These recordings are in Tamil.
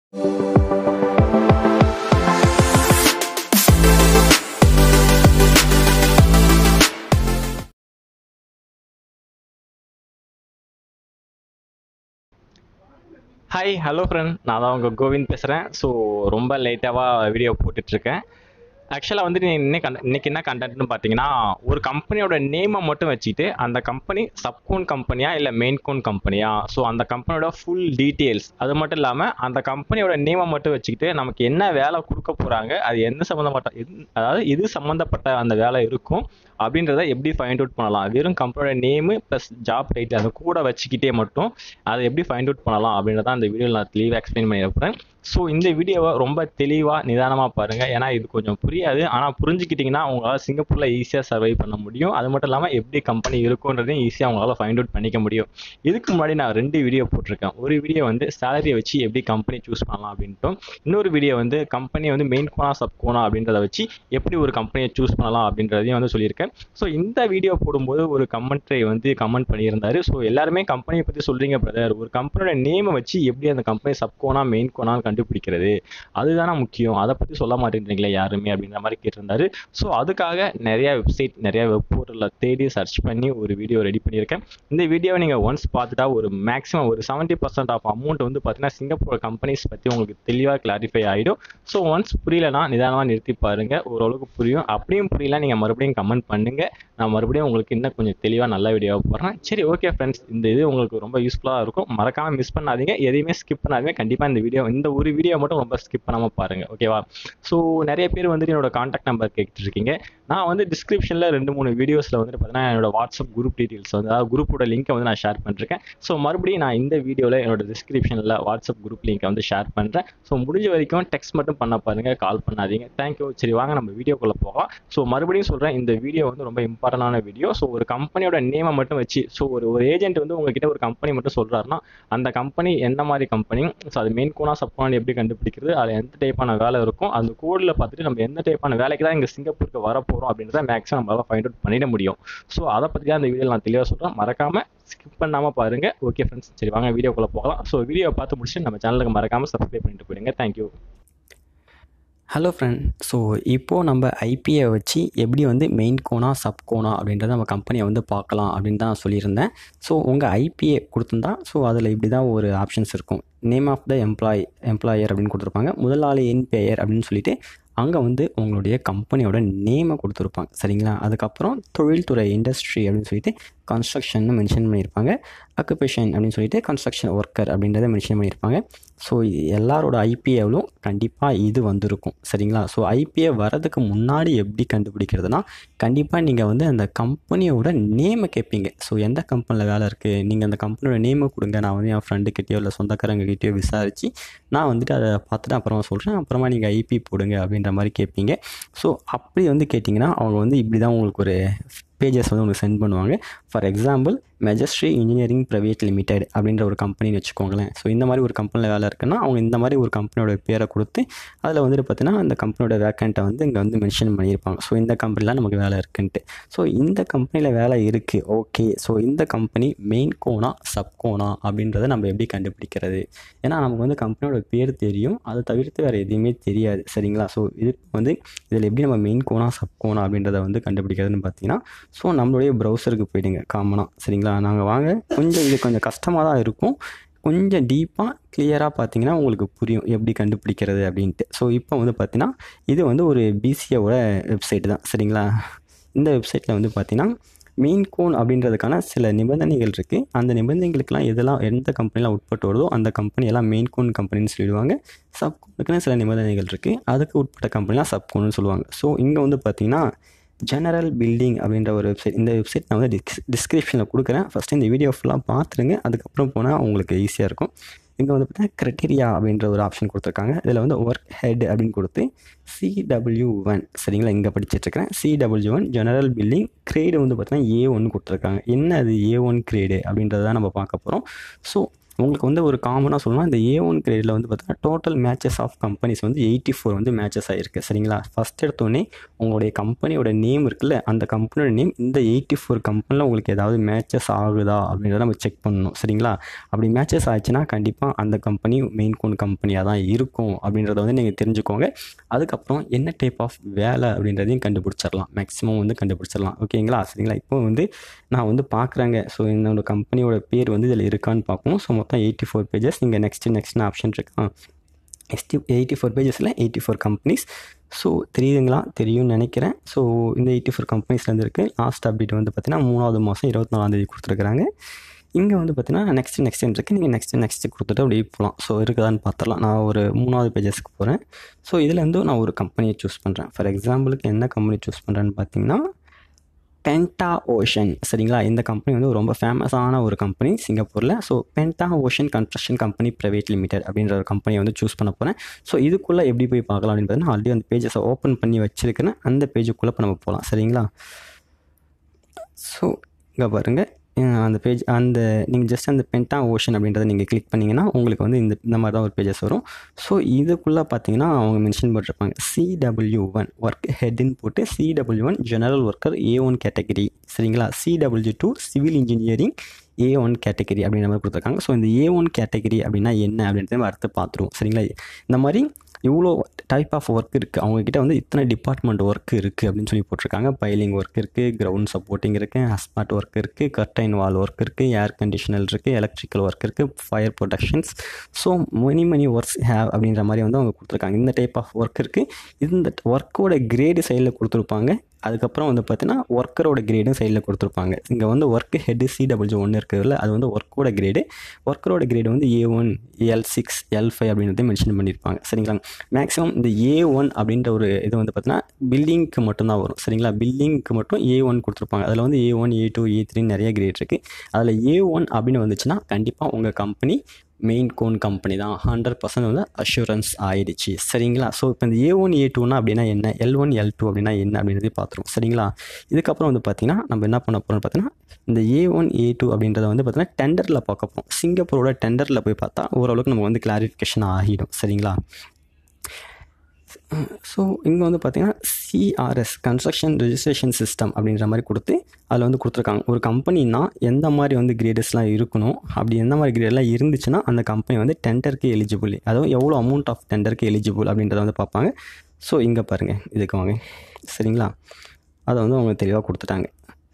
ஹாய் ஹலோ ஃப்ரெண்ட் நான் தான் உங்கள் கோவிந்த் பேசுகிறேன் ஸோ ரொம்ப லேட்டாக வீடியோ போட்டுட்ருக்கேன் ஆக்சுவலாக வந்துட்டு இன்னைக்கு கண்ட இன்னைக்கு என்ன கண்டென்ட்னு பார்த்தீங்கன்னா ஒரு கம்பெனியோட நேமை மட்டும் வச்சுட்டு அந்த கம்பெனி சப்கோன் கம்பெனியா இல்லை மெயின் கோன் கம்பெனியா ஸோ அந்த கம்பெனியோட ஃபுல் டீட்டெயில்ஸ் அது மட்டும் இல்லாமல் அந்த கம்பெனியோட நேமை மட்டும் வச்சுக்கிட்டு நமக்கு என்ன வேலை கொடுக்க போகிறாங்க அது எந்த சம்மந்தப்பட்ட எது- அதாவது இது சம்மந்தப்பட்ட அந்த வேலை இருக்கும் அப்படின்றத எப்படி ஃபைண்ட் அவுட் பண்ணலாம் வெறும் கம்பெனியோட நேமு ப்ளஸ் ஜாப் டைட்டில் அதை கூட வச்சுக்கிட்டே மட்டும் அதை எப்படி ஃபைண்ட் அவுட் பண்ணலாம் அப்படின்றத அந்த வீடியோவில் நான் தெளிவாக எக்ஸ்பிளைன் பண்ணியிருப்பேன் ஸோ இந்த வீடியோவை ரொம்ப தெளிவாக நிதானமாக பாருங்கள் ஏன்னா இது கொஞ்சம் புரியாது ஆனால் புரிஞ்சுக்கிட்டிங்கன்னா உங்களால் சிங்கப்பூரில் ஈஸியாக சர்வை பண்ண முடியும் அது மட்டும் இல்லாமல் எப்படி கம்பெனி இருக்குன்றதையும் ஈஸியாக உங்களால் ஃபைண்ட் அவுட் பண்ணிக்க முடியும் இதுக்கு முன்னாடி நான் ரெண்டு வீடியோ போட்டிருக்கேன் ஒரு வீடியோ வந்து சேலரியை வச்சு எப்படி கம்பெனி சூஸ் பண்ணலாம் அப்படின்ட்டும் இன்னொரு வீடியோ வந்து கம்பெனி வந்து மெயின் கோனா சப் கோனா அப்படின்றத வச்சு எப்படி ஒரு கம்பெனியை சூஸ் பண்ணலாம் அப்படின்றதையும் வந்து சொல்லியிருக்கேன் ஸோ இந்த வீடியோ போடும்போது ஒரு கமெண்ட்ரி வந்து கமெண்ட் பண்ணியிருந்தாரு ஸோ எல்லாருமே கம்பெனியை பற்றி சொல்கிறீங்க பிரதர் ஒரு கம்பெனியோட நேமை வச்சு எப்படி அந்த கம்பெனி சப்கோனா மெயின் கோனான்னு கண்டுபிடிக்கிறது அதுதானே முக்கியம் அதை பற்றி சொல்ல மாட்டேங்கிறீங்களே யாருமே அப்படின்ற மாதிரி கேட்டிருந்தாரு ஸோ அதுக்காக நிறைய வெப்சைட் நிறைய வெப் போர்ட்டலில் தேடி சர்ச் பண்ணி ஒரு வீடியோ ரெடி பண்ணியிருக்கேன் இந்த வீடியோவை நீங்கள் ஒன்ஸ் பார்த்துட்டா ஒரு மேக்ஸிமம் ஒரு செவன்ட்டி பர்சன்ட் ஆஃப் அமௌண்ட் வந்து பார்த்தீங்கன்னா சிங்கப்பூர் கம்பெனிஸ் பற்றி உங்களுக்கு தெளிவாக கிளாரிஃபை ஆகிடும் ஸோ ஒன்ஸ் புரியலனா நிதானமாக நிறுத்தி பாருங்க ஓரளவுக்கு புரியும் அப்படியும் புரியல நீங்கள் மறுபடியும் கமெண்ட் பண்ணுங்க நான் மறுபடியும் உங்களுக்கு இன்னும் கொஞ்சம் தெளிவாக நல்ல வீடியோவை போடுறேன் சரி ஓகே ஃப்ரெண்ட்ஸ் இந்த இது உங்களுக்கு ரொம்ப யூஸ்ஃபுல்லாக இருக்கும் மறக்காம மிஸ் பண்ணாதீங்க எதையுமே ஸ்கிப் பண்ணாதீங்க கண்டிப்பாக இந்த வீடியோ இந்த ஒரு வீடியோ மட்டும் ரொம்ப ஸ்கிப் பண்ணாமல் பாருங்க ஓகேவா ஸோ நிறைய பேர் வந்துட்டு என்னோட காண்டாக்ட் நம்பர் கேட்டுட்டு இருக்கீங்க நான் வந்து டிஸ்கிரிப்ஷனில் ரெண்டு மூணு வீடியோஸில் வந்துட்டு பார்த்தீங்கன்னா என்னோட வாட்ஸ்அப் குரூப் டீட்டெயில்ஸ் வந்து அதாவது குரூப்போட லிங்கை வந்து நான் ஷேர் பண்ணிருக்கேன் ஸோ மறுபடியும் நான் இந்த வீடியோவில் என்னோட டிஸ்கிரிப்ஷனில் வாட்ஸ்அப் குரூப் லிங்கை வந்து ஷேர் பண்ணுறேன் ஸோ முடிஞ்ச வரைக்கும் டெக்ஸ்ட் மட்டும் பண்ண பாருங்க கால் பண்ணாதீங்க தேங்க்யூ சரி வாங்க நம்ம வீடியோக்குள்ளே போகலாம் ஸோ மறுபடியும் சொல்கிறேன் இந்த வீடியோ வந்து ரொம்ப இம்பார்ட்டண்டான வீடியோ ஸோ ஒரு கம்பெனியோட நேமை மட்டும் வச்சு ஸோ ஒரு ஒரு ஏஜென்ட் வந்து உங்ககிட்ட ஒரு கம்பெனி மட்டும் சொல்கிறாருன்னா அந்த கம்பெனி என்ன மாதிரி கம்பெனி ஸோ அது மெயின் கோனா சப்பான் எப்படி கண்டுபிடிக்கிறது அதில் எந்த டைப்பான வேலை இருக்கும் அந்த கோடில் பார்த்துட்டு நம்ம எந்த டைப்பான வேலைக்கு தான் இங்கே சிங்கப்பூருக்கு வர போகிறோம் அப்படின்றத மேக்ஸிமம் நம்மளால ஃபைண்ட் அவுட் பண்ணிட முடியும் ஸோ அதை பற்றி தான் இந்த வீடியோவில் நான் தெளிவாக சொல்கிறேன் மறக்காம ஸ்கிப் பண்ணாமல் பாருங்க ஓகே ஃப்ரெண்ட்ஸ் சரி வாங்க வீடியோக்குள்ளே போகலாம் ஸோ வீடியோ பார்த்து முடிச்சு நம்ம சேனலுக்கு மறக்காம சப்ஸ்கிரைப் பண்ணிட்டு போயிடுங்க தேங்க்யூ ஹலோ ஃப்ரெண்ட் ஸோ இப்போது நம்ம ஐபியை வச்சு எப்படி வந்து மெயின் கோனா சப் கோனா அப்படின்றத நம்ம கம்பெனியை வந்து பார்க்கலாம் அப்படின்னு தான் சொல்லியிருந்தேன் ஸோ உங்கள் ஐபிஏ கொடுத்துருந்தா ஸோ அதில் இப்படி தான் ஒரு ஆப்ஷன்ஸ் இருக்கும் name of the employ employer அப்படின்னு கொடுத்துருப்பாங்க முதலாளி என் பெயர் அப்படின்னு சொல்லிட்டு அங்கே வந்து உங்களுடைய கம்பெனியோட நேமை கொடுத்துருப்பாங்க சரிங்களா அதுக்கப்புறம் தொழில்துறை இண்டஸ்ட்ரி அப்படின்னு சொல்லிட்டு கன்ஸ்ட்ரக்ஷன் மென்ஷன் பண்ணியிருப்பாங்க அக்குபேஷன் அப்படின்னு சொல்லிட்டு கன்ஸ்ட்ரக்ஷன் ஒர்க்கர் அப்படின்றத மென்ஷன் பண்ணியிருப்பாங்க ஸோ எல்லாரோட ஐபிஏவிலும் கண்டிப்பாக இது வந்திருக்கும் சரிங்களா ஸோ ஐபிஏ வரதுக்கு முன்னாடி எப்படி கண்டுபிடிக்கிறதுனா கண்டிப்பாக நீங்கள் வந்து அந்த கம்பெனியோட நேமை கேட்பீங்க ஸோ எந்த கம்பெனியில் வேலை இருக்குது நீங்கள் அந்த கம்பெனியோட நேமை கொடுங்க நான் வந்து என் ஃப்ரெண்டுக்கிட்டேயோ இல்லை சொந்தக்காரங்ககிட்டயோ விசாரித்து நான் வந்துட்டு அதை பார்த்துட்டு அப்புறமா சொல்கிறேன் அப்புறமா நீங்கள் ஐபி போடுங்க அப்படின்ற மாதிரி கேட்பீங்க ஸோ அப்படி வந்து கேட்டிங்கன்னா அவங்க வந்து இப்படி தான் உங்களுக்கு ஒரு பேஜஸ் வந்து உங்களுக்கு சென்ட் பண்ணுவாங்க for example Majestry engineering private limited அப்படின்ற ஒரு கம்பெனின்னு வச்சுக்கோங்களேன் ஸோ இந்த மாதிரி ஒரு கம்பெனியில் வேலை இருக்குன்னா அவங்க இந்த மாதிரி ஒரு கம்பெனியோட பேரை கொடுத்து அதில் வந்துட்டு பார்த்தீங்கன்னா அந்த கம்பெனியோட வேக்கண்ட்டை வந்து இங்கே வந்து மென்ஷன் பண்ணியிருப்பாங்க ஸோ இந்த கம்பெனிலாம் நமக்கு வேலை இருக்குன்ட்டு ஸோ இந்த கம்பெனியில் வேலை இருக்குது ஓகே ஸோ இந்த கம்பெனி மெயின் கோனா சப் கோனா அப்படின்றத நம்ம எப்படி கண்டுபிடிக்கிறது ஏன்னா நமக்கு வந்து கம்பெனியோட பேர் தெரியும் அதை தவிர்த்து வேறு எதுவுமே தெரியாது சரிங்களா ஸோ இது வந்து இதில் எப்படி நம்ம மெயின் கோனா சப் கோனா அப்படின்றத வந்து கண்டுபிடிக்கிறதுன்னு பார்த்தீங்கன்னா ஸோ நம்மளுடைய ப்ரௌசருக்கு போயிடுங்க காமனாக சரிங்களா நாங்கள் வாங்க கொஞ்சம் இது கொஞ்சம் கஷ்டமாக தான் இருக்கும் கொஞ்சம் டீப்பாக கிளியராக பார்த்தீங்கன்னா உங்களுக்கு புரியும் எப்படி கண்டுபிடிக்கிறது அப்படின்ட்டு ஸோ இப்போ வந்து பார்த்தீங்கன்னா இது வந்து ஒரு பிசிஏவோட வெப்சைட் தான் சரிங்களா இந்த வெப்சைட்டில் வந்து பார்த்தீங்கன்னா மெயின் கோன் அப்படின்றதுக்கான சில நிபந்தனைகள் இருக்குது அந்த நிபந்தனைகளுக்கெல்லாம் எதெல்லாம் எந்த கம்பெனிலாம் உட்பட்டு வருதோ அந்த கம்பெனியெல்லாம் மெயின் கோன் கம்பெனின்னு சொல்லிடுவாங்க சப் கோனுக்குன்னு சில நிபந்தனைகள் இருக்குது அதுக்கு உட்பட்ட கம்பெனிலாம் சப் கோன்னு சொல்லுவாங்க ஸோ இங்கே வந்து பார்த்தீங்கன்னா ஜெனரல் பில்டிங் அப்படின்ற ஒரு வெப்சைட் இந்த வெப்சைட் நான் வந்து டிஸ் டிஸ்கிரிப்ஷனில் கொடுக்குறேன் ஃபஸ்ட்டு இந்த வீடியோ ஃபுல்லாக பார்த்துருங்க அதுக்கப்புறம் போனால் உங்களுக்கு ஈஸியாக இருக்கும் இங்கே வந்து பார்த்தீங்கன்னா க்ரைட்டீரியா அப்படின்ற ஒரு ஆப்ஷன் கொடுத்துருக்காங்க இதில் வந்து ஒர்க் ஹெட் அப்படின்னு கொடுத்து சிடபிள்யூ ஒன் சரிங்களா இங்கே படிச்சிட்ருக்கிறேன் CW one general building grade வந்து பார்த்தீங்கன்னா ஏ ஒன் கொடுத்துருக்காங்க என்ன அது ஏ ஒன் கிரேடு அப்படின்றத நம்ம பார்க்க போகிறோம் ஸோ உங்களுக்கு வந்து ஒரு காமனாக சொல்லலாம் இந்த ஏ ஒன் கிரேடில் வந்து பார்த்தீங்கன்னா டோட்டல் மேட்சஸ் ஆஃப் கம்பெனிஸ் வந்து எயிட்டி ஃபோர் வந்து மேட்சஸ் ஆகிருக்கு சரிங்களா ஃபஸ்ட் எடுத்தோடனே உங்களுடைய கம்பெனியோட நேம் இருக்குல்ல அந்த கம்பெனியோட நேம் இந்த எயிட்டி ஃபோர் கம்பெனியில் உங்களுக்கு ஏதாவது மேட்சஸ் ஆகுதா அப்படின்றத நம்ம செக் பண்ணணும் சரிங்களா அப்படி மேட்சஸ் ஆச்சுன்னா கண்டிப்பாக அந்த கம்பெனி மெயின் கோன் கம்பெனியாக தான் இருக்கும் அப்படின்றத வந்து நீங்கள் தெரிஞ்சுக்கோங்க அதுக்கப்புறம் என்ன டைப் ஆஃப் வேலை அப்படின்றதையும் கண்டுபிடிச்சிடலாம் மேக்ஸிமம் வந்து கண்டுபிடிச்சிடலாம் ஓகேங்களா சரிங்களா இப்போ வந்து நான் வந்து பார்க்குறேங்க ஸோ என்னோட கம்பெனியோட பேர் வந்து இதில் இருக்கான்னு பார்க்கணும் ஸோ மொத்தம் எயிட்டி ஃபோர் பேஜஸ் இங்கே நெக்ஸ்ட்டு நெக்ஸ்ட் ஆப்ஷன் இருக்கா எஸ்டி எயிட்டி ஃபோர் பேஜஸில் எயிட்டி ஃபோர் கம்பெனிஸ் ஸோ தெரியுதுங்களா தெரியும்னு நினைக்கிறேன் ஸோ இந்த எயிட்டி ஃபோர் கம்பெனிஸ்லேருந்து இருக்குது லாஸ்ட் அப்டேட் வந்து பார்த்தீங்கன்னா மூணாவது மாதம் இருபத்தி நாலாந்தேதி கொடுத்துருக்குறாங்க இங்கே வந்து பார்த்தீங்கன்னா நெக்ஸ்ட் நெக்ஸ்ட் இருக்குது நீங்கள் நெக்ஸ்ட் நெக்ஸ்ட் கொடுத்துட்டு அப்படியே போகலாம் ஸோ இருக்குதான்னு பார்த்துடலாம் நான் ஒரு மூணாவது பேஜஸ்க்கு போகிறேன் ஸோ இதில் வந்து நான் ஒரு கம்பெனியை சூஸ் பண்ணுறேன் ஃபார் எக்ஸாம்பிளுக்கு என்ன கம்பெனி சூஸ் பண்ணுறேன்னு பார்த்தீங்கன்னா பென்டா ஓஷன் சரிங்களா இந்த கம்பெனி வந்து ரொம்ப ஃபேமஸான ஒரு கம்பெனி சிங்கப்பூரில் so Penta Ocean construction company private limited அப்படின்ற ஒரு கம்பெனியை வந்து சூஸ் பண்ண போகிறேன் ஸோ இதுக்குள்ளே எப்படி போய் பார்க்கலாம் அப்படின்னு பார்த்தீங்கன்னா ஆல்ரெடி அந்த பேஜஸை ஓப்பன் பண்ணி வச்சிருக்கேன் அந்த பேஜுக்குள்ளே இப்போ நம்ம போகலாம் சரிங்களா ஸோ இங்கே பாருங்கள் அஹ் அந்த பேஜ் அந்த நீங்கள் ஜஸ்ட் அந்த பென்டா ஓஷன் அப்படின்றத நீங்கள் கிளிக் பண்ணிங்கன்னா உங்களுக்கு வந்து இந்த இந்த மாதிரி தான் ஒரு பேஜஸ் வரும் ஸோ இதுக்குள்ளே பார்த்தீங்கன்னா அவங்க மென்ஷன் பண்ணிருப்பாங்க சிடபிள்யூ ஒன் ஒர்க் ஹெட்னு போட்டு CW one general worker A one category சரிங்களா CW two civil engineering A one category அப்படின்ற மாதிரி கொடுத்துருக்காங்க ஸோ இந்த ஏ ஒன் கேட்டகரி அப்படின்னா என்ன அப்படின்றத நம்ம அடுத்து பார்த்துருவோம் சரிங்களா இந்த மாதிரி இவ்வளோ டைப் ஆஃப் ஒர்க் இருக்குது அவங்கக்கிட்ட வந்து இத்தனை டிபார்ட்மெண்ட் ஒர்க் இருக்குது அப்படின்னு சொல்லி போட்டிருக்காங்க பைலிங் ஒர்க் இருக்குது கிரவுண்ட் சப்போர்ட்டிங் இருக்குது அஸ்பாட் ஒர்க் இருக்குது கர்டைன் வால் ஒர்க் இருக்குது ஏர் கண்டிஷனல் இருக்குது எலக்ட்ரிக்கல் ஒர்க் இருக்குது fire productions so many many works have அப்படின்ற மாதிரி வந்து அவங்க கொடுத்துருக்காங்க இந்த டைப் ஆஃப் ஒர்க் இருக்குது இந்த ஒர்க்கோட கிரேடு சைடில் கொடுத்துருப்பாங்க அதுக்கப்புறம் வந்து பார்த்தீங்கன்னா ஒர்க்கரோட கிரேடும் சைடில் கொடுத்துருப்பாங்க இங்கே வந்து ஒர்க் ஹெட் சிடபிள்யூ ஒன்று இருக்குதுல்ல அது வந்து ஒர்க்கோட கிரேடு ஒர்க்கரோட கிரேடு வந்து A one L six L five அப்படின்றத மென்ஷன் பண்ணியிருப்பாங்க சரிங்களா மேக்ஸிமம் இந்த ஏ ஒன் அப்படின்ற ஒரு இது வந்து பார்த்தீங்கன்னா பில்டிங்க்கு மட்டும்தான் வரும் சரிங்களா பில்டிங்க்கு மட்டும் ஏ ஒன் கொடுத்துருப்பாங்க அதில் வந்து A one A two A three நிறைய கிரேட் இருக்குது அதில் ஏ ஒன் அப்படின்னு வந்துச்சுன்னா கண்டிப்பாக உங்கள் கம்பெனி மெயின் கோன் கம்பெனி தான் ஹண்ட்ரட் பர்சன்ட் வந்து அஷூரன்ஸ் ஆயிடுச்சு சரிங்களா ஸோ இப்போ இந்த ஏ ஒன் ஏ டூனா அப்படின்னா என்ன எல் ஒன் எல் டூ அப்படின்னா என்ன அப்படின்றதே பார்த்துருவோம் சரிங்களா இதுக்கப்புறம் வந்து பார்த்தீங்கன்னா நம்ம என்ன பண்ண போகிறோம்னு பார்த்தீங்கன்னா இந்த ஏ ஒன் ஏ டூ அப்படின்றத வந்து பார்த்தீங்கன்னா டெண்டரில் பார்க்க போகிறோம் சிங்கப்பூரோட டெண்டரில் போய் பார்த்தா ஓரளவுக்கு நமக்கு வந்து கிளாரிஃபிகேஷன் ஆகிடும் சரிங்களா ஸோ இங்கே வந்து பார்த்தீங்கன்னா சிஆர்எஸ் கன்ஸ்ட்ரக்ஷன் ரெஜிஸ்ட்ரேஷன் சிஸ்டம் அப்படின்ற மாதிரி கொடுத்து அதில் வந்து கொடுத்துருக்காங்க ஒரு கம்பெனினா எந்த மாதிரி வந்து கிரேடஸ்லாம் இருக்கணும் அப்படி எந்த மாதிரி கிரேடெலாம் இருந்துச்சுன்னா அந்த கம்பெனி வந்து டெண்டருக்கு எலிஜிபிள் அதுவும் எவ்வளோ அமௌண்ட் ஆஃப் டெண்டருக்கு எலிஜிபிள் அப்படின்றத வந்து பார்ப்பாங்க ஸோ இங்கே பாருங்கள் இதுக்கு வாங்க சரிங்களா அதை வந்து அவங்க தெளிவாக கொடுத்துட்டாங்க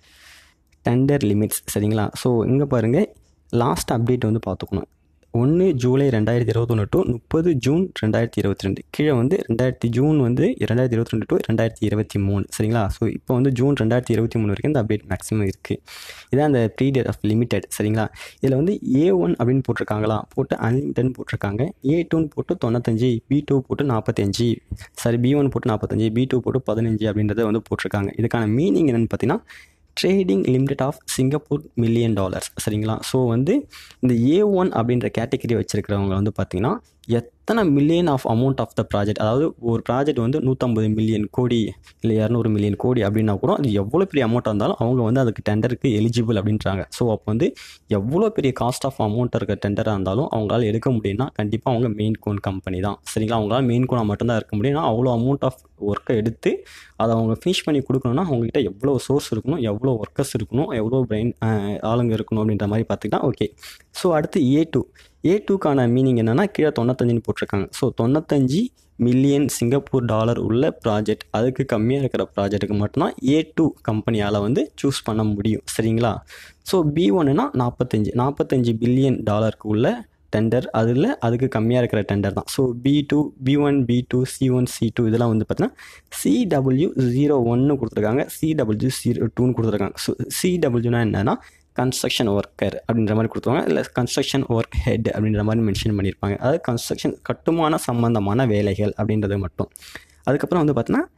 டெண்டர் லிமிட்ஸ் சரிங்களா ஸோ இங்கே பாருங்கள் லாஸ்ட் அப்டேட் வந்து பார்த்துக்கணும் ஒன்று ஜூலை ரெண்டாயிரத்தி இருபத்தொன்று டு முப்பது ஜூன் ரெண்டாயிரத்தி இருபத்தி ரெண்டு கீழே வந்து ரெண்டாயிரத்தி ஜூன் வந்து ரெண்டாயிரத்தி இருபத்தி ரெண்டு டு ரெண்டாயிரத்தி இருபத்தி மூணு சரிங்களா ஸோ இப்போ வந்து ஜூன் ரெண்டாயிரத்தி இருபத்தி மூணு வரைக்கும் இந்த அப்டேட் மேக்ஸிமம் இருக்குது இதான் அந்த ப்ரீடியர் ஆஃப் லிமிடெட் சரிங்களா இதில் வந்து ஏ ஒன் அப்படின்னு போட்டிருக்காங்களா போட்டு அன்லிமிட்டட்னு போட்டிருக்காங்க ஏ டூன்னு போட்டு தொண்ணூத்தஞ்சு பி டூ போட்டு நாற்பத்தஞ்சு சாரி பி ஒன் போட்டு நாற்பத்தஞ்சு பி டூ போட்டு பதினஞ்சு அப்படின்றத வந்து போட்டிருக்காங்க இதுக்கான மீனிங் என்னென்னு பார்த்தீங்கன்னா trading limited of Singapore million dollars சரிங்களா ஸோ வந்து இந்த ஏ ஒன் அப்படின்ற கேட்டகரி வச்சுருக்கிறவங்க வந்து பார்த்திங்கன்னா எத்தனை million of amount of the project அதாவது ஒரு ப்ராஜெக்ட் வந்து நூற்றம்பது மில்லியன் கோடி இல்லை இரநூறு மில்லியன் கோடி அப்படின்னா கூட அது எவ்வளோ பெரிய அமௌண்ட்டாக இருந்தாலும் அவங்க வந்து அதுக்கு டெண்டருக்கு எலிஜிபிள் அப்படின்றாங்க ஸோ அப்போ வந்து எவ்வளோ பெரிய காஸ்ட் ஆஃப் அமௌண்ட் இருக்க டெண்டராக இருந்தாலும் அவங்களால எடுக்க முடியும்னா கண்டிப்பாக அவங்க மெயின் கோன் கம்பெனி தான் சரிங்களா அவங்களால மெயின் கோனாக மட்டும்தான் இருக்க முடியும்னா அவ்வளோ அமௌண்ட் ஆஃப் ஒர்க்கை எடுத்து அதை அவங்க ஃபினிஷ் பண்ணி கொடுக்கணும்னா அவங்ககிட்ட எவ்வளோ சோர்ஸ் இருக்கணும் எவ்வளோ ஒர்க்கர்ஸ் இருக்கணும் எவ்வளோ பிரெயின் ஆளுங்க இருக்கணும் அப்படின்ற மாதிரி பார்த்துக்கிட்டா ஓகே ஸோ அடுத்து ஏ டூ ஏ டூக்கான மீனிங் என்னென்னா கீழே தொண்ணூத்தஞ்சுன்னு போட்டிருக்காங்க ஸோ தொண்ணூத்தஞ்சு மில்லியன் சிங்கப்பூர் டாலர் உள்ள ப்ராஜெக்ட் அதுக்கு கம்மியாக இருக்கிற ப்ராஜெக்ட்டுக்கு மட்டும்தான் ஏ டூ கம்பெனியால் வந்து சூஸ் பண்ண முடியும் சரிங்களா ஸோ பி ஒன்னுனா நாற்பத்தஞ்சு நாற்பத்தஞ்சு பில்லியன் டாலருக்கு உள்ள டெண்டர் அதில் அதுக்கு கம்மியாக இருக்கிற டெண்டர் தான் so B two B one B two C one C two இதெல்லாம் வந்து பார்த்தீங்கன்னா சிடபிள்யூ ஜீரோ ஒன்று கொடுத்துருக்காங்க சிடபிள்யூ ஜீரோ டூன்னு கொடுத்துருக்காங்க ஸோ சிடபிள்யூனா என்னன்னா கன்ஸ்ட்ரக்ஷன் ஒர்க்கர் அப்படின்ற மாதிரி கொடுத்துருவாங்க இல்லை கன்ஸ்ட்ரக்ஷன் ஒர்க் ஹெட் அப்படின்ற மாதிரி மென்ஷன் பண்ணியிருப்பாங்க அதாவது கன்ஸ்ட்ரக்ஷன் கட்டுமான சம்பந்தமான வேலைகள் அப்படின்றது மட்டும் அதுக்கப்புறம் வந்து பார்த்தீங்கன்னா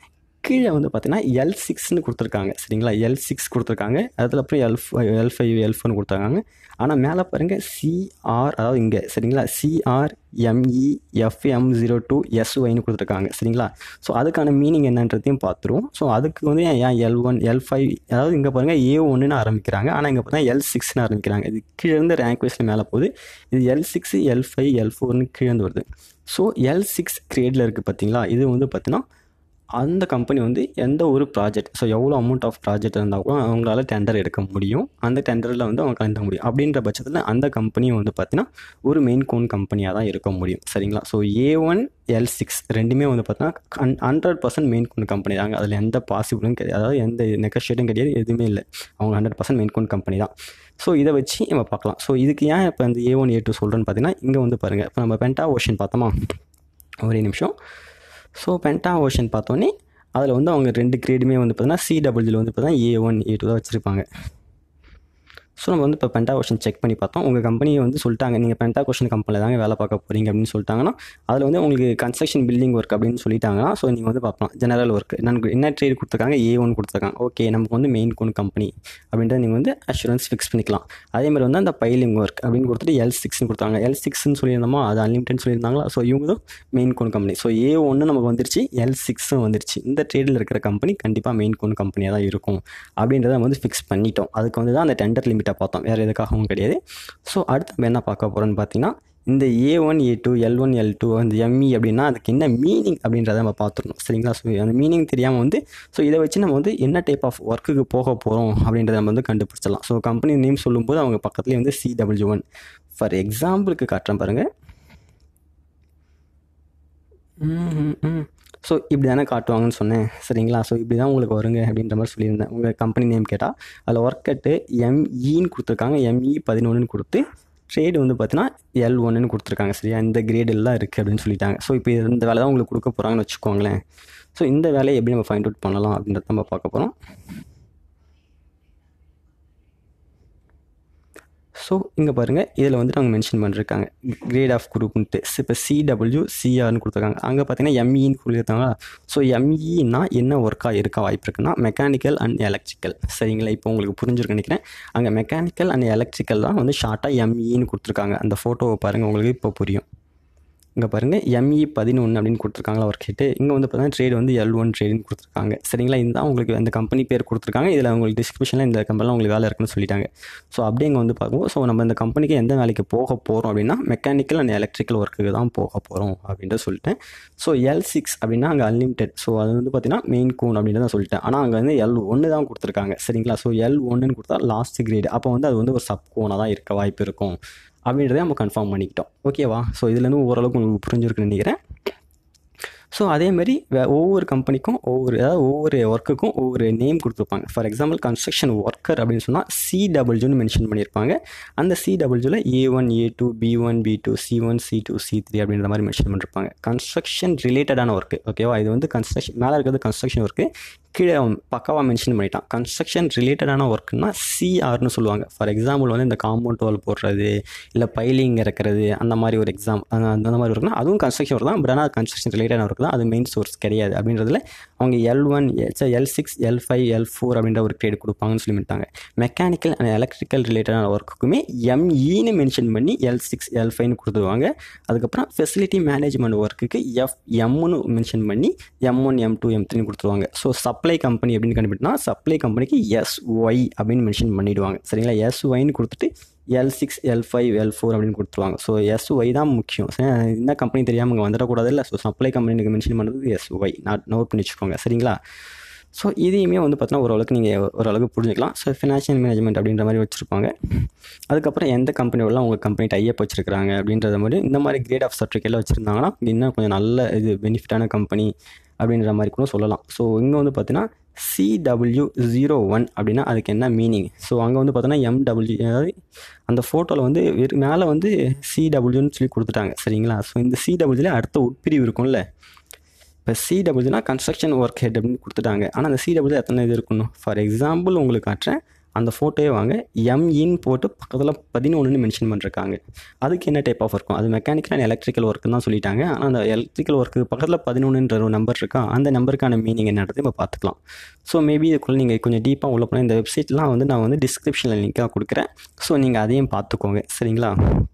கீழே வந்து பார்த்தீங்கன்னா எல் சிக்ஸ்னு கொடுத்துருக்காங்க சரிங்களா எல் சிக்ஸ் கொடுத்துருக்காங்க அதில் அப்புறம் L five L five L ஃபோர்னு கொடுத்துருக்காங்க ஆனால் மேலே பாருங்கள் சிஆர் அதாவது இங்கே சரிங்களா CR ME FM zero two எஸ்ஒய்னு கொடுத்துருக்காங்க சரிங்களா ஸோ அதுக்கான மீனிங் என்னன்றதையும் பார்த்துருவோம் ஸோ அதுக்கு வந்து ஏன் எல் ஒன் எல் ஃபைவ் அதாவது இங்கே பாருங்கள் ஏ ஒன்றுன்னு ஆரம்பிக்கிறாங்க ஆனால் இங்கே பார்த்தா எல் சிக்ஸ்னு ஆரம்பிக்கிறாங்க இது கீழே இருந்து ரேங்க் வைஸில் மேலே போகுது இது L six L five L ஃபோர்னு கீழே இருந்து வருது ஸோ எல் சிக்ஸ் கிரேடில் இருக்குது பார்த்தீங்களா இது வந்து பார்த்தீங்கன்னா அந்த கம்பெனி வந்து எந்த ஒரு ப்ராஜெக்ட் ஸோ எவ்வளோ அமௌண்ட் ஆஃப் ப்ராஜெக்ட் இருந்தால் கூட அவங்களால டெண்டர் எடுக்க முடியும் அந்த டெண்டரில் வந்து அவங்க கலந்துக்க முடியும் அப்படின்ற பட்சத்தில் அந்த கம்பெனியும் வந்து பார்த்தீங்கன்னா ஒரு மெயின் கோன் கம்பெனியாக தான் இருக்க முடியும் சரிங்களா so A one L six ரெண்டுமே வந்து பார்த்தீங்கன்னா hundred percent main con company தாங்க அதில் எந்த பாசிபிளும் கிடையாது அதாவது எந்த நெகோஷியேட்டும் கிடையாது எதுவுமே இல்லை அவங்க hundred percent main con company தான் ஸோ இதை வச்சு நம்ம பார்க்கலாம் ஸோ இதுக்கு ஏன் இப்போ இந்த ஏ ஒன் ஏ டூ சொல்கிறேன்னு பார்த்தீங்கன்னா இங்கே வந்து பாருங்கள் இப்போ நம்ம பென்டா ஓஷன் பார்த்தோமா ஒரே நிமிஷம் ஸோ பென்டா ஓஷன் பார்த்தோன்னே அதில் வந்து அவங்க ரெண்டு கிரேடுமே வந்து பார்த்தீங்கன்னா சிடபிள்யூவில் வந்து பார்த்தீங்கன்னா ஏ ஒன் ஏ டூ தான் வச்சுருப்பாங்க ஸோ நம்ம வந்து இப்போ பென்டா கொஷன் செக் பண்ணி பார்த்தோம் உங்கள் கம்பெனியை வந்து சொல்லிட்டாங்க நீங்கள் பென்டா கொஷன் கம்பெனியில் தாங்க வேலை பார்க்க போகிறீங்க அப்படின்னு சொல்லிட்டாங்கன்னா அதில் வந்து உங்களுக்கு கன்ஸ்ட்ரக்ஷன் பில்டிங் ஒர்க் அப்படின்னு சொல்லிட்டாங்கன்னா ஸோ நீங்கள் வந்து பார்க்கலாம் ஜெனரல் ஒர்க் எனக்கு என்ன ட்ரேட் கொடுத்துருக்காங்க ஏ ஒன் கொடுத்துருக்காங்க ஓகே நமக்கு வந்து மெயின் கோன் கம்பெனி அப்படின்றத நீங்கள் வந்து அஷூரன்ஸ் ஃபிக்ஸ் பண்ணிக்கலாம் அதே மாதிரி வந்து அந்த பைலிங் ஒர்க் அப்படின்னு கொடுத்துட்டு எல் சிக்ஸ்னு கொடுத்தாங்க எல் சிக்ஸ்னு சொல்லியிருந்தோமா அது அன்லிமிட்டட் சொல்லியிருந்தாங்களா ஸோ இவங்க தான் main con company so A ஒன்று நமக்கு வந்துருச்சு எல் சிக்ஸும் வந்துருச்சு இந்த ட்ரேடில் இருக்கிற கம்பெனி கண்டிப்பாக மெயின் கோன் கம்பெனியாக தான் இருக்கும் அப்படின்றத நம்ம வந்து ஃபிக்ஸ் பண்ணிட்டோம் அதுக்கு வந்து தான் அந்த டெண்டர் லிமிட்டை பார்த்தோம் வேறு எதுக்காகவும் கிடையாது ஸோ அடுத்து நம்ம என்ன பார்க்க போகிறோன்னு பார்த்தீங்கன்னா இந்த A one A two L one L two அந்த எம்இ அப்படின்னா அதுக்கு என்ன மீனிங் அப்படின்றத நம்ம பார்த்துருணும் சரிங்களா ஸோ அந்த மீனிங் தெரியாமல் வந்து ஸோ இதை வச்சு நம்ம வந்து என்ன டைப் ஆஃப் ஒர்க்குக்கு போக போகிறோம் அப்படின்றத நம்ம வந்து கண்டுபிடிச்சிடலாம் ஸோ கம்பெனி நேம் சொல்லும்போது அவங்க பக்கத்துலேயே வந்து சிடபிள்யூ ஒன் ஃபார் எக்ஸாம்பிளுக்கு காட்டுறேன் பாருங்கள் ஸோ இப்படி தானே காட்டுவாங்கன்னு சொன்னேன் சரிங்களா ஸோ இப்படி தான் உங்களுக்கு வருங்க அப்படின்ற மாதிரி சொல்லியிருந்தேன் உங்கள் கம்பெனி நேம் கேட்டால் அதில் ஒர்க் கட்டு எம்இன்னு கொடுத்துருக்காங்க எம்இ பதினொன்றுன்னு கொடுத்து ட்ரேடு வந்து பார்த்தீங்கன்னா எல் ஒன்றுன்னு கொடுத்துருக்காங்க சரியா இந்த கிரேட் எல்லாம் இருக்குது அப்படின்னு சொல்லிட்டாங்க ஸோ இப்போ இந்த வேலை தான் உங்களுக்கு கொடுக்க போகிறாங்கன்னு வச்சுக்கோங்களேன் ஸோ இந்த வேலையை எப்படி நம்ம ஃபைண்ட் அவுட் பண்ணலாம் அப்படின்றத நம்ம பார்க்க போகிறோம் ஸோ இங்கே பாருங்கள் இதில் வந்துட்டு அவங்க மென்ஷன் பண்ணிருக்காங்க கிரேட் ஆஃப் குரூப்ன்ட்டு இப்போ சிடபிள்யூ சிஆர்னு கொடுத்துருக்காங்க அங்கே பார்த்தீங்கன்னா எம்இன்னு சொல்லியிருக்காங்க ஸோ எம்இன்னா என்ன ஒர்க்காக இருக்க வாய்ப்பு இருக்குன்னா மெக்கானிக்கல் அண்ட் எலக்ட்ரிக்கல் சரிங்களா இப்போ உங்களுக்கு புரிஞ்சிருக்கு நினைக்கிறேன் அங்கே மெக்கானிக்கல் அண்ட் எலக்ட்ரிக்கல் தான் வந்து ஷார்ட்டாக எம்இன்னு கொடுத்துருக்காங்க அந்த ஃபோட்டோவை பாருங்கள் உங்களுக்கு இப்போ புரியும் இங்கே பாருங்கள் எம்இ பதினொன்று அப்படின்னு கொடுத்துருக்காங்களா ஒர்க் ஹிட்டு இங்கே வந்து பார்த்தீங்கன்னா ட்ரேட் வந்து எல் ஒன் ட்ரேடுன்னு கொடுத்துருக்காங்க சரிங்களா இதுதான் உங்களுக்கு அந்த கம்பெனி பேர் கொடுத்துருக்காங்க இதில் உங்களுக்கு டிஸ்கிரிப்ஷனில் இந்த கம்பெனியில் உங்களுக்கு வேலை இருக்குன்னு சொல்லிட்டாங்க ஸோ அப்படியே இங்கே வந்து பார்க்கும்போது ஸோ நம்ம இந்த கம்பெனிக்கு எந்த வேலைக்கு போக போகிறோம் அப்படின்னா மெக்கானிக்கல் அண்ட் எலக்ட்ரிக்கல் ஒர்க்குக்கு தான் போக போகிறோம் அப்படின்ட்டு சொல்லிட்டேன் ஸோ எல் சிக்ஸ் அப்படின்னா அங்கே அன்லிமிட்டெட் ஸோ அது வந்து பார்த்தீங்கன்னா மெயின் கோன் அப்படின்னு தான் சொல்லிட்டேன் ஆனால் அங்கே வந்து எல் ஒன்று தான் கொடுத்துருக்காங்க சரிங்களா ஸோ எல் ஒன்றுன்னு கொடுத்தா லாஸ்ட் கிரேடு அப்போ வந்து அது வந்து ஒரு சப் கோனாக தான் இருக்க வாய்ப்பு இருக்கும் அப்படின்றத நம்ம கன்ஃபார்ம் பண்ணிக்கிட்டோம் ஓகேவா ஸோ இதுலேருந்து ஓரளவுக்கு உங்களுக்கு புரிஞ்சிருக்குன்னு நினைக்கிறேன் ஸோ அதேமாதிரி வே ஒவ்வொரு கம்பெனிக்கும் ஒவ்வொரு அதாவது ஒவ்வொரு ஒர்க்குக்கும் ஒவ்வொரு நேம் கொடுத்துருப்பாங்க ஃபார் எக்ஸாம்பிள் கன்ஸ்ட்ரக்ஷன் ஒர்க்கர் அப்படின்னு சொன்னால் சிடபிள்யூன்னு மென்ஷன் பண்ணியிருப்பாங்க அந்த சிடபிள்யூவில் A one A two B one B two C one C two C three அப்படின்ற மாதிரி மென்ஷன் பண்ணியிருப்பாங்க கன்ஸ்ட்ரக்ஷன் ரிலேட்டடான ஒர்க்கு ஓகேவா இது வந்து கன்ஸ்ட்ரக்ஷன் மேலே இருக்கிறது கன்ஸ்ட்ரக்ஷன் ஒர்க்கு கீழே பக்காவாக மென்ஷன் பண்ணிட்டான் கன்ஸ்ட்ரக்ஷன் ரிலேட்டடான ஒர்க்குன்னா சிஆர்னு சொல்லுவாங்க ஃபார் எக்ஸாம்பிள் வந்து இந்த காம்பவுண்ட் வால் போடுறது இல்லை பைலிங் இறக்குறது அந்த மாதிரி ஒரு எக்ஸாம் அந்த மாதிரி ஒர்க்னா அதுவும் கன்ஸ்ட்ரக்ஷன் ஒர்க் தான் பட் ஆனால் கன்ஸ்ட்ரக்ஷன் ரிலேட்டடான ஒர்க் தான் அது மெயின் சோர்ஸ் கிடையாது அப்படின்றதுல அவங்க L one L six L five L four அப்படின்ற ஒரு கிரேட் கொடுப்பாங்கன்னு சொல்லிட்டாங்க மெக்கானிக்கல் அண்ட் எலக்ட்ரிக்கல் ரிலேட்டடான ஒர்க்குக்குமே எம்இன்னு மென்ஷன் பண்ணி எல் சிக்ஸ் எல் ஃபைவ்னு கொடுத்துருவாங்க அதுக்கப்புறம் ஃபெசிலிட்டி மேனேஜ்மெண்ட் ஒர்க்குக்கு எஃப் எம்னு மென்ஷன் பண்ணி M one M two M த்ரீன்னு கொடுத்துருவாங்க ஸோ சப்ளை கம்பெனி அப்படின்னு கண்டுபிடினா சப்ளை கம்பெனிக்கு எஸ் ஒய் அப்படின்னு மென்ஷன் பண்ணிவிடுவாங்க சரிங்களா எஸ் ஒய்னு கொடுத்துட்டு L six L five L four அப்படின்னு கொடுத்துருவாங்க ஸோ எஸ் ஒய் தான் முக்கியம் என்ன கம்பெனி தெரியாமல் இங்கே வந்துடக்கூடாது இல்லை ஸோ சப்ளை கம்பெனிக்கு மென்ஷன் பண்ணுறது எஸ் ஒய் நாட் நோட் பண்ணி வச்சுக்கோங்க சரிங்களா ஸோ இதையுமே வந்து பார்த்தீங்கன்னா ஓரளவுக்கு நீங்கள் ஓரளவுக்கு புரிஞ்சுக்கலாம் ஸோ ஃபினான்ஷியல் மேனேஜ்மெண்ட் அப்படின்ற மாதிரி வச்சுருப்பாங்க அதுக்கப்புறம் எந்த கம்பெனியோடலாம் உங்கள் கம்பெனி டைப் வச்சுருக்காங்க அப்படின்றத மாதிரி இந்த மாதிரி கிரேட் ஆஃப் சர்டிஃபிகேட்லாம் வச்சுருந்தாங்கன்னா இன்னும் கொஞ்சம் நல்ல இது பெனிஃபிட்டான கம்பெனி அப்படின்ற மாதிரி கூட சொல்லலாம் ஸோ இங்கே வந்து பார்த்தீங்கன்னா சிடபிள்யூ ஜீரோ ஒன் அப்படின்னா அதுக்கு என்ன மீனிங் ஸோ அங்கே வந்து பார்த்தோன்னா எம்டபிள்யூ அதாவது அந்த ஃபோட்டோவில் வந்து வெறும் மேலே வந்து சிடபிள்யூன்னு சொல்லி கொடுத்துட்டாங்க சரிங்களா ஸோ இந்த சிடபிள்யூல அடுத்த உட்பிரிவு இருக்கும்ல இப்போ சிடபிள்யூனா கன்ஸ்ட்ரக்ஷன் ஒர்க் ஹெட் அப்படின்னு கொடுத்துட்டாங்க ஆனால் அந்த சிடபிள்யூ எத்தனை இது இருக்கணும் ஃபார் எக்ஸாம்பிள் உங்களுக்கு காட்டுறேன் அந்த ஃபோட்டோவே வாங்க எம்இன்னு போட்டு பக்கத்தில் பதினொன்றுன்னு மென்ஷன் பண்ணிருக்காங்க அதுக்கு என்ன டைப் ஆஃப் இருக்கும் அது மெக்கானிக்கல் அண்ட் எலக்ட்ரிக்கல் ஒர்க்கு தான் சொல்லிட்டாங்க ஆனால் அந்த எலக்ட்ரிக்கல் ஒர்க்கு பக்கத்தில் பதினொன்றுன்ற ஒரு நம்பர் இருக்கா அந்த நம்பருக்கான மீனிங் என்னன்றது இப்போ பார்த்துக்கலாம் ஸோ மேபி இதுக்குள்ளே நீங்கள் கொஞ்சம் டீப்பாக உள்ள போனால் இந்த வெப்சைட்லாம் வந்து நான் வந்து டிஸ்கிரிப்ஷனில் லிங்காக கொடுக்குறேன் ஸோ நீங்கள் அதையும் பார்த்துக்கோங்க சரிங்களா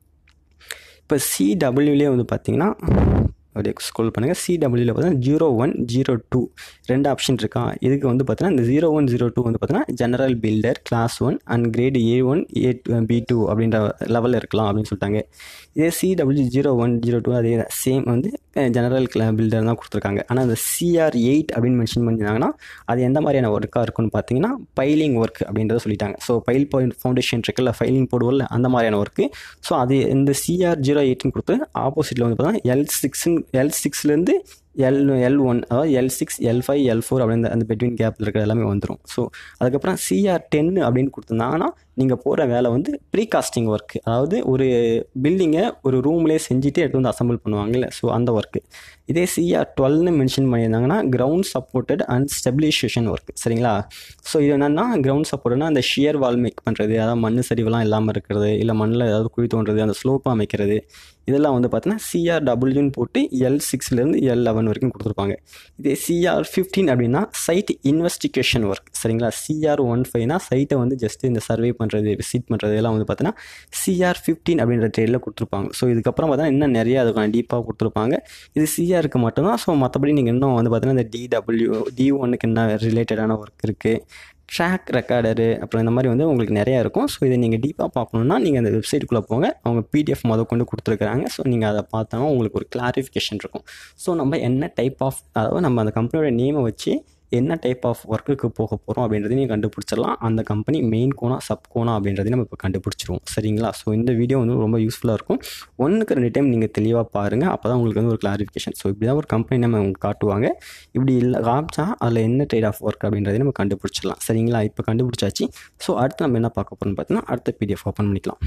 இப்போ சிடபிள்யூலே வந்து பார்த்தீங்கன்னா அப்படியே ஸ்க்ரோல் பண்ணுங்கள் சிடபிள்யூவில் பார்த்தீங்கன்னா ஜீரோ ஒன் ஜீரோ டூ ரெண்டு ஆப்ஷன் இருக்கா இதுக்கு வந்து பார்த்தீங்கன்னா இந்த ஜீரோ ஒன் ஜீரோ டூ வந்து பார்த்தீங்கன்னா general builder class one and grade A one A B two அப்படின்ற லெவலில் இருக்கலாம் அப்படின்னு சொல்லிட்டாங்க இதே CW zero one zero two அதே சேம் வந்து ஜெனரல் பில்டர் தான் கொடுத்துருக்காங்க ஆனால் அந்த சிஆர் எயிட் அப்படின்னு மென்ஷன் பண்ணியிருந்தாங்கன்னா அது எந்த மாதிரியான ஒர்க்காக இருக்குன்னு பார்த்தீங்கன்னா பைலிங் ஒர்க் அப்படின்றத சொல்லிட்டாங்க ஸோ பைல் பாயிண்ட் ஃபவுண்டேஷன் இருக்குல்ல ஃபைலிங் போடுவோம்ல அந்த மாதிரியான ஒர்க்கு ஸோ அது இந்த சிஆர் ஜீரோ எயிட்னு கொடுத்து ஆப்போசிட்டில் வந்து பார்த்தீங்கன்னா எல் சிக்ஸ்ன்னு எல் சிக்ஸ்லேருந்து எல் எல் ஒன் அதாவது L six L five L four அப்படின்னு அந்த பெட்வீன் கேப்பில் இருக்கிற எல்லாமே வந்துடும் ஸோ அதுக்கப்புறம் சிஆர் டென் அப்படின்னு கொடுத்துருந்தாங்கன்னா நீங்கள் போகிற வேலை வந்து ப்ரீகாஸ்டிங் ஒர்க் அதாவது ஒரு பில்டிங்கை ஒரு ரூம்லேயே செஞ்சுட்டு எடுத்து வந்து அசம்பிள் பண்ணுவாங்கல்ல ஸோ அந்த ஒர்க்கு இதே சிஆர் டுவெல்னு மென்ஷன் பண்ணியிருந்தாங்கன்னா ground supported and stabilization work சரிங்களா ஸோ இது என்னென்னா கிரவுண்ட் சப்போர்ட்னா அந்த ஷியர் வால் மேக் பண்ணுறது அதாவது மண் சரிவெல்லாம் இல்லாமல் இருக்கிறது இல்லை மண்ணில் ஏதாவது குழி தோன்றது அந்த ஸ்லோப்பாக அமைக்கிறது இதெல்லாம் வந்து பார்த்தீங்கன்னா சிஆர் டபுள்யூன்னு போட்டு எல் சிக்ஸ்லேருந்து எல் லெவன் வரைக்கும் கொடுத்துருப்பாங்க இதே சிஆர் ஃபிஃப்டீன் அப்படின்னா சைட் இன்வெஸ்டிகேஷன் ஒர்க் சரிங்களா சிஆர் ஒன் ஃபைவ்னா சைட்டை வந்து ஜஸ்ட் இந்த சர்வே பண்ணுறது விசிட் பண்ணுறது எல்லாம் வந்து பார்த்தீங்கன்னா சிஆர் ஃபிஃப்டீன் அப்படின்ற ட்ரேடில் கொடுத்துருப்பாங்க ஸோ இதுக்கப்புறம் பார்த்தீங்கன்னா இன்னும் நிறைய அதுக்கான டீப்பாக கொடுத்துருப்பாங்க இது சிஆருக்கு மட்டும்தான் ஸோ மற்றபடி நீங்கள் இன்னும் வந்து பார்த்தீங்கன்னா இந்த டிடபிள்யூ டி ஒன்னுக்கு என்ன ரிலேட்டடான ஒர்க் இருக்குது ட்ராக் ரெக்கார்டரு அப்புறம் இந்த மாதிரி வந்து உங்களுக்கு நிறையா இருக்கும் ஸோ இதை நீங்கள் டீப்பாக பார்க்கணுன்னா நீங்கள் அந்த வெப்சைட்டுக்குள்ளே போங்க அவங்க பிடிஎஃப் முத கொண்டு கொடுத்துருக்குறாங்க ஸோ நீங்கள் அதை பார்த்தோன்னா உங்களுக்கு ஒரு கிளாரிஃபிகேஷன் இருக்கும் ஸோ நம்ம என்ன டைப் ஆஃப் அதாவது நம்ம அந்த கம்பெனியோட நேமை வச்சு என்ன டைப் ஆஃப் ஒர்க்குக்கு போக போகிறோம் அப்படின்றதையும் நீங்கள் கண்டுபிடிச்சிடலாம் அந்த கம்பெனி மெயின் கோனா சப் கோனா அப்படின்றதையும் நம்ம இப்போ கண்டுபிடிச்சிருவோம் சரிங்களா ஸோ இந்த வீடியோ வந்து ரொம்ப யூஸ்ஃபுல்லாக இருக்கும் ஒன்றுக்கு ரெண்டு டைம் நீங்கள் தெளிவாக பாருங்கள் அப்போ தான் உங்களுக்கு வந்து ஒரு கிளாரிஃபிகேஷன் ஸோ இப்படி தான் ஒரு கம்பெனி நம்ம உங்களுக்கு காட்டுவாங்க இப்படி இல்லை காமிச்சா அதில் என்ன டைப் ஆஃப் ஒர்க் அப்படின்றதையும் நம்ம கண்டுபிடிச்சிடலாம் சரிங்களா இப்போ கண்டுபிடிச்சாச்சு ஸோ அடுத்து நம்ம என்ன பார்க்க போகிறோம்னு பார்த்தீங்கன்னா அடுத்த பிடிஎஃப் ஓப்பன் பண்ணிக்கலாம்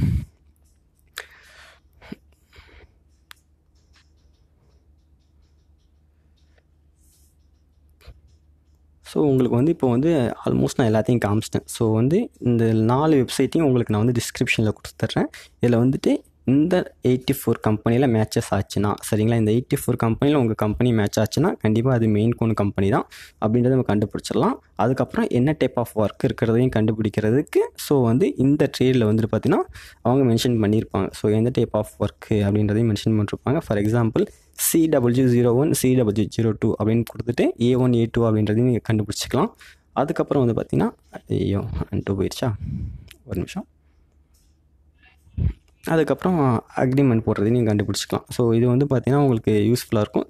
ஸோ உங்களுக்கு வந்து இப்போ வந்து ஆல்மோஸ்ட் நான் எல்லாத்தையும் காமிச்சிட்டேன் ஸோ வந்து இந்த நாலு வெப்சைட்டையும் உங்களுக்கு நான் வந்து டிஸ்கிரிப்ஷனில் கொடுத்துட்றேன் இதில் வந்துட்டு இந்த எயிட்டி ஃபோர் கம்பெனியில் மேட்சஸ் ஆச்சுன்னா சரிங்களா இந்த எயிட்டி ஃபோர் கம்பெனியில் உங்கள் கம்பெனி மேட்ச் ஆச்சுன்னா கண்டிப்பாக அது மெயின் கோன் கம்பெனி தான் அப்படின்றத நம்ம கண்டுபிடிச்சிடலாம் அதுக்கப்புறம் என்ன டைப் ஆஃப் ஒர்க் இருக்கிறதையும் கண்டுபிடிக்கிறதுக்கு ஸோ வந்து இந்த ட்ரேடில் வந்துட்டு பார்த்தீங்கன்னா அவங்க மென்ஷன் பண்ணியிருப்பாங்க ஸோ எந்த டைப் ஆஃப் ஒர்க்கு அப்படின்றதையும் மென்ஷன் பண்ணிருப்பாங்க for example CW zero one CW zero two அப்படின்னு கொடுத்துட்டு ஏ ஒன் ஏ டூ அப்படின்றதையும் நீங்கள் கண்டுபிடிச்சிக்கலாம் அதுக்கப்புறம் வந்து பார்த்தீங்கன்னா ஐயோ டூ போயிடுச்சா ஒரு நிமிஷம் அதுக்கப்புறம் அக்ரிமெண்ட் போடுறதையும் நீங்கள் கண்டுபிடிச்சிக்கலாம் ஸோ இது வந்து பார்த்தீங்கன்னா உங்களுக்கு யூஸ்ஃபுல்லாக இருக்கும்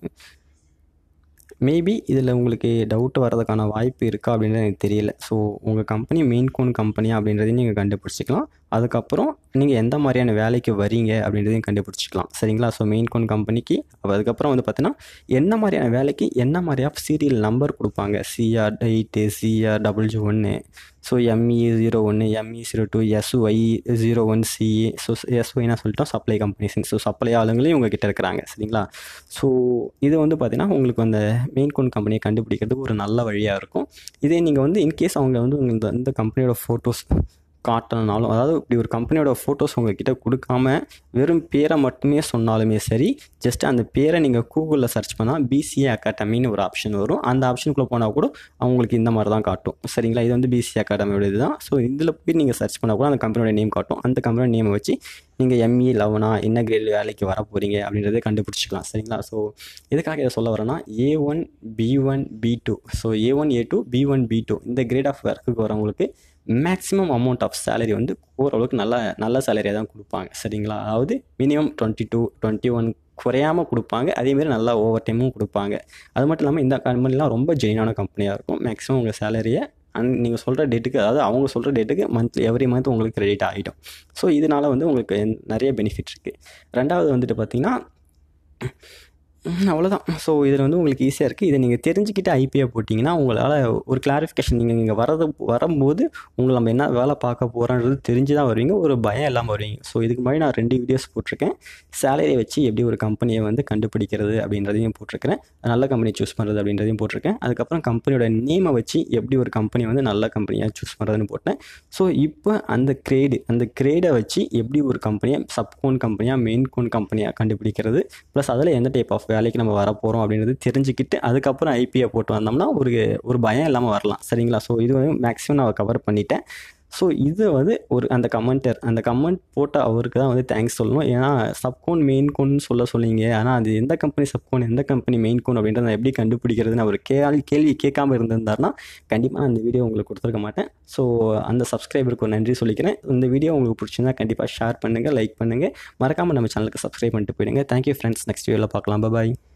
மேபி இதில் உங்களுக்கு டவுட் வர்றதுக்கான வாய்ப்பு இருக்கா அப்படின்றது எனக்கு தெரியல ஸோ உங்கள் கம்பெனி மெயின் கோன் கம்பெனியா அப்படின்றதையும் நீங்கள் கண்டுபிடிச்சிக்கலாம் அதுக்கப்புறம் நீங்கள் எந்த மாதிரியான வேலைக்கு வரீங்க அப்படின்றதையும் கண்டுபிடிச்சிக்கலாம் சரிங்களா ஸோ மெயின் கோன் கம்பெனிக்கு அதுக்கப்புறம் வந்து பார்த்தீங்கன்னா என்ன மாதிரியான வேலைக்கு என்ன மாதிரி ஆஃப் சீரியல் நம்பர் கொடுப்பாங்க சிஆர் எயிட்டு சிஆர் டபுள்யூ ஒன்று ஸோ எம்இ ஜீரோ ஒன்று ME zero two SY zero one CA so எஸ்ஒய்னா சொல்லிட்டோம் சப்ளை கம்பெனிஸ் ஸோ சப்ளை ஆளுங்களையும் உங்ககிட்ட இருக்கிறாங்க சரிங்களா ஸோ இது வந்து பார்த்தீங்கன்னா உங்களுக்கு அந்த மெயின் கோன் கம்பெனியை கண்டுபிடிக்கிறதுக்கு ஒரு நல்ல வழியாக இருக்கும் இதே நீங்கள் வந்து இன்கேஸ் அவங்க வந்து இந்த இந்த கம்பெனியோட ஃபோட்டோஸ் காட்டணுனாலும் அதாவது இப்படி ஒரு கம்பெனியோட ஃபோட்டோஸ் உங்ககிட்ட கொடுக்காம வெறும் பேரை மட்டுமே சொன்னாலுமே சரி ஜஸ்ட் அந்த பேரை நீங்கள் கூகுளில் சர்ச் பண்ணால் பிசிஏ அகாடமின்னு ஒரு ஆப்ஷன் வரும் அந்த ஆப்ஷனுக்குள்ளே போனால் கூட அவங்களுக்கு இந்த மாதிரி தான் காட்டும் சரிங்களா இது வந்து பிசிஏ அகாடமியோட இது தான் ஸோ இதில் போய் நீங்கள் சர்ச் பண்ணால் கூட அந்த கம்பெனியோட நேம் காட்டும் அந்த கம்பெனியோட நேமை வச்சு நீங்கள் எம்இ லெவனா என்ன கிரேட் வேலைக்கு வர போகிறீங்க அப்படின்றத கண்டுபிடிச்சிக்கலாம் சரிங்களா ஸோ எதுக்காக இதை சொல்ல வரேன்னா A one B one B two so A one A two B one B two இந்த கிரேட் ஆஃப் ஒர்க்குக்கு வரவங்களுக்கு மேக்ஸிமம் அமௌண்ட் ஆஃப் சேலரி வந்து ஓரளவுக்கு நல்ல நல்ல சேலரியாக தான் கொடுப்பாங்க சரிங்களா அதாவது minimum twenty two twenty one குறையாமல் கொடுப்பாங்க அதேமாரி நல்லா ஓவர் டைமும் கொடுப்பாங்க அது மட்டும் இல்லாமல் இந்த கம்பெனிலாம் ரொம்ப ஜெயினான கம்பெனியாக இருக்கும் மேக்ஸிமம் உங்கள் சேலரியை அண்ட் நீங்கள் சொல்கிற டேட்டுக்கு அதாவது அவங்க சொல்கிற டேட்டுக்கு மந்த்லி எவ்ரி மந்த் உங்களுக்கு கிரெடிட் ஆகிடும் ஸோ இதனால் வந்து உங்களுக்கு நிறைய பெனிஃபிட் இருக்குது ரெண்டாவது வந்துட்டு பார்த்திங்கன்னா ம், அவ்வளோதான் ஸோ இதில் வந்து உங்களுக்கு ஈஸியாக இருக்குது இதை நீங்கள் தெரிஞ்சுக்கிட்டு ஐபிஐ போட்டிங்கன்னா உங்களால் ஒரு கிளாரிஃபிகேஷன் நீங்கள் இங்கே வரது வரும்போது உங்களை நம்ம என்ன வேலை பார்க்க போகிறோன்றது தெரிஞ்சு தான் வருவீங்க ஒரு பயம் இல்லாமல் வருவீங்க ஸோ இதுக்கு முன்னாடி நான் ரெண்டு வீடியோஸ் போட்டிருக்கேன் சேலரியை வச்சு எப்படி ஒரு கம்பெனியை வந்து கண்டுபிடிக்கிறது அப்படின்றதையும் போட்டிருக்கிறேன் நல்ல கம்பெனி சூஸ் பண்ணுறது அப்படின்றதையும் போட்டிருக்கேன் அதுக்கப்புறம் கம்பெனியோட நேமை வச்சு எப்படி ஒரு கம்பெனி வந்து நல்ல கம்பெனியாக சூஸ் பண்ணுறதுன்னு போட்டேன் ஸோ இப்போ அந்த கிரேடு அந்த கிரேடை வச்சு எப்படி ஒரு கம்பெனியை சப்கோன் கம்பெனியாக மெயின் கோன் கம்பெனியாக கண்டுபிடிக்கிறது ப்ளஸ் அதில் எந்த டைப் ஆஃப் வேலைக்கு நம்ம வர போகிறோம் அப்படின்றது தெரிஞ்சுக்கிட்டு அதுக்கப்புறம் ஐபிஐ போட்டு வந்தோம்னா ஒரு ஒரு பயம் இல்லாமல் வரலாம் சரிங்களா ஸோ இது வந்து மேக்ஸிமம் நான் கவர் பண்ணிட்டேன் ஸோ இது வந்து ஒரு அந்த கமெண்டர் அந்த கமெண்ட் போட்ட அவருக்கு தான் வந்து தேங்க்ஸ் சொல்லணும் ஏன்னா சப்கோன் மெயின் கோன் சொல்ல சொல்லிங்க ஆனால் அது எந்த கம்பெனி சப்கோன் எந்த கம்பெனி மெயின் கோன் அப்படின்றத நான் எப்படி கண்டுபிடிக்கிறதுன்னு அவர் கேள்வி கேள்வி கேட்காம இருந்திருந்தாருன்னா கண்டிப்பாக நான் அந்த வீடியோ உங்களுக்கு கொடுத்துருக்க மாட்டேன் ஸோ அந்த சப்ஸ்கிரைபருக்கு ஒரு நன்றி சொல்லிக்கிறேன் இந்த வீடியோ உங்களுக்கு பிடிச்சிருந்தா கண்டிப்பாக ஷேர் பண்ணுங்கள் லைக் பண்ணுங்கள் மறக்காமல் நம்ம சேனலுக்கு சப்ஸ்கிரைப் பண்ணிட்டு போயிடுங்க தேங்க்யூ ஃப்ரெண்ட்ஸ் நெக்ஸ்ட் வீடியோவில் பார்க்கலாம் பாய்